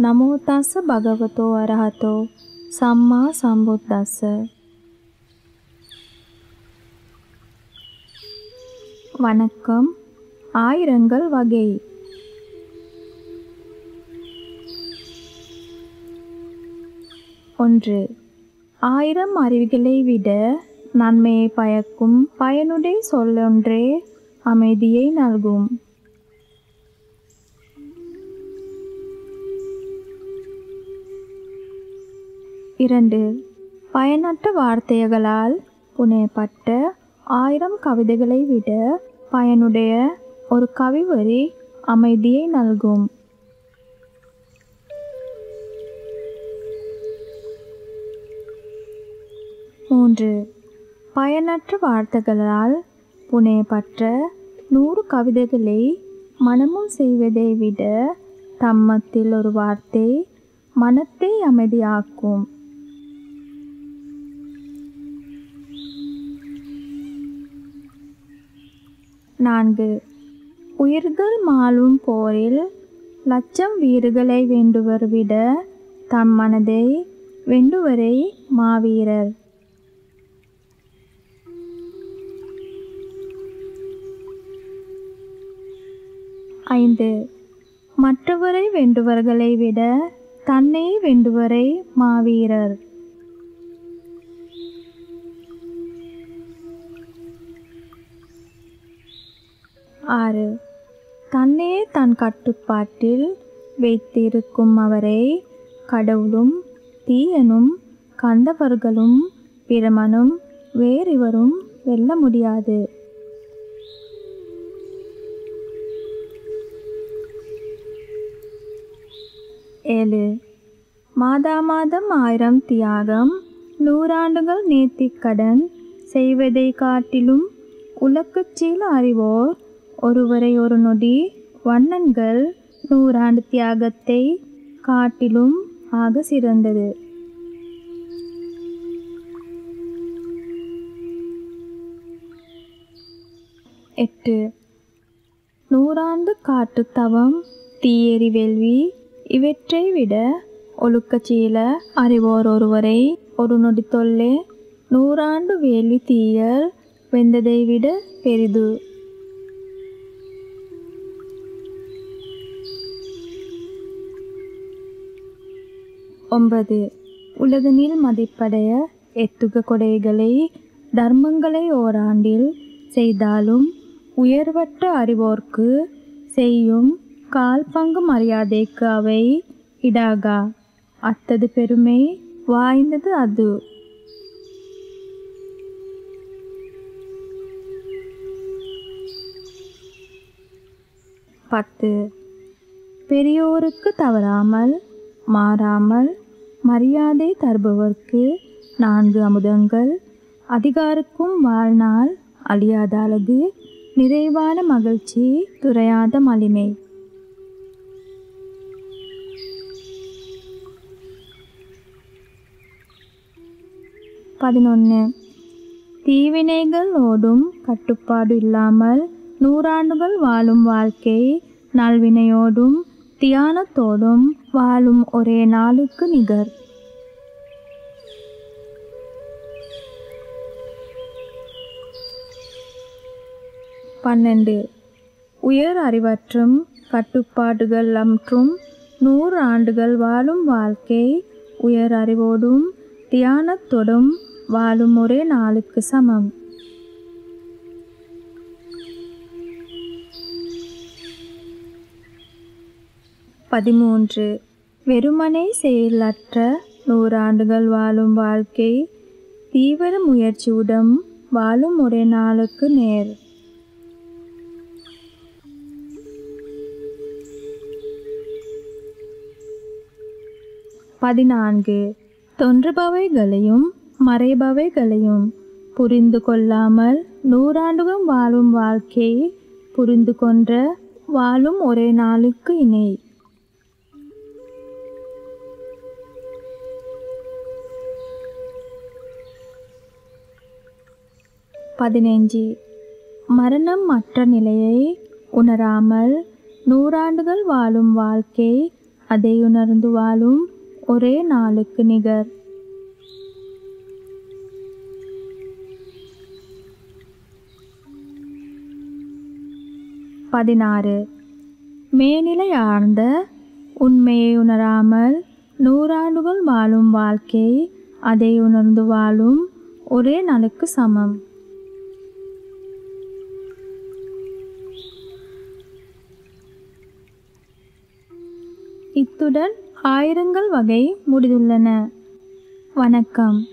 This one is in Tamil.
නමෝ තස්ස භගවතෝ අරහතෝ සම්මා සම්බුද්දස්ස வணக்கம் ஆயிரங்கள் வகை ஒன்று ஆயிரம் அறிவுகளை விட நன்மையை பயக்கும் பயனுடைய சொல்லொன்றே அமைதியை நல்கும் இரண்டு பயனற்ற வார்த்தைகளால் புனையப்பட்ட ஆயிரம் கவிதைகளை விட பயனுடைய ஒரு கவிவரி அமைதியை நல்கும் மூன்று பயனற்ற வார்த்தைகளால் புனையப்பட்ட நூறு கவிதைகளை மனமும் செய்வதை விட தம்மத்தில் ஒரு வார்த்தை மனத்தை அமைதியாக்கும் நான்கு உயிர்கள் மாளும் போரில் லட்சம் வீரர்களை வேண்டுவர் விட தம் மனதை வெண்டுவரை மாவீரர் ஐந்து மற்றவரை வெண்டுவர்களை விட தன்னை வெண்டுவரை மாவீரர் ஆறு தன்னையே தன் கட்டுப்பாட்டில் வைத்திருக்கும் அவரை கடவுளும் தீயனும் கந்தவர்களும் பிரமனும் வேறிவரும் வெல்ல முடியாது ஏழு மாதா மாதம் ஆயிரம் தியாகம் நூறாண்டுகள் நேர்த்திக்கடன் செய்வதை காட்டிலும் உலக்குச் சீல அறிவோர் ஒருவரை ஒரு நொடி வண்ணன்கள் நூறாண்டு தியாகத்தை காட்டிலும் ஆக சிறந்தது எட்டு நூறாண்டு காட்டுத் தவம் தீயெறி வேள்வி இவற்றை விட ஒழுக்கச்சீல அறிவோர் ஒருவரை ஒரு நொடி தொல்லே நூறாண்டு வேள்வி தீயல் வெந்ததை விட பெரிது ஒன்பது உலகனில் மதிப்படைய எத்துக கொடைகளை தர்மங்களை ஓராண்டில் செய்தாலும் உயர்வற்ற அறிவோர்க்கு செய்யும் கால் பங்கு மரியாதைக்கு அவை இடாகா அத்தது பெருமை வாய்ந்தது அது பத்து பெரியோருக்கு தவறாமல் மாறாமல் மரியாதை தருபவர்க்கு நான்கு அமுதங்கள் அதிகாருக்கும் வாழ்நாள் அழியாத அழகு நிறைவான மகிழ்ச்சி துறையாத மலிமை பதினொன்று தீவினைகள் ஓடும் கட்டுப்பாடு இல்லாமல் நூறாண்டுகள் வாழும் வாழ்க்கை நல்வினையோடும் தியானத்தோடும் வாழும் ஒரே நாளுக்கு நிகர் பன்னெண்டு உயர் அறிவற்றும் கட்டுப்பாடுகள் அற்றும் நூறு ஆண்டுகள் வாழும் வாழ்க்கை உயர் அறிவோடும் தியானத்தோடும் வாழும் ஒரே நாளுக்கு சமம் பதிமூன்று வெறுமனே செயலற்ற நூறாண்டுகள் வாழும் வாழ்க்கை தீவிர முயற்சியுடன் வாழும் ஒரே நாளுக்கு நேர் பதினான்கு தொன்றுபவைகளையும் மறைபவைகளையும் புரிந்து கொள்ளாமல் நூறாண்டுகள் வாழும் வாழ்க்கையை புரிந்து கொன்ற வாழும் ஒரே நாளுக்கு இணை பதினைஞ்சு மரணம் மற்ற நிலையை உணராமல் நூறாண்டுகள் வாழும் வாழ்க்கை அதை உணர்ந்து வாழும் ஒரே நாளுக்கு நிகர் பதினாறு மேனிலையார்ந்த உண்மையை உணராமல் நூறாண்டுகள் வாழும் வாழ்க்கை அதை உணர்ந்து வாழும் ஒரே நாளுக்கு சமம் இத்துடன் ஆயிரங்கள் வகை முடிந்துள்ளன வணக்கம்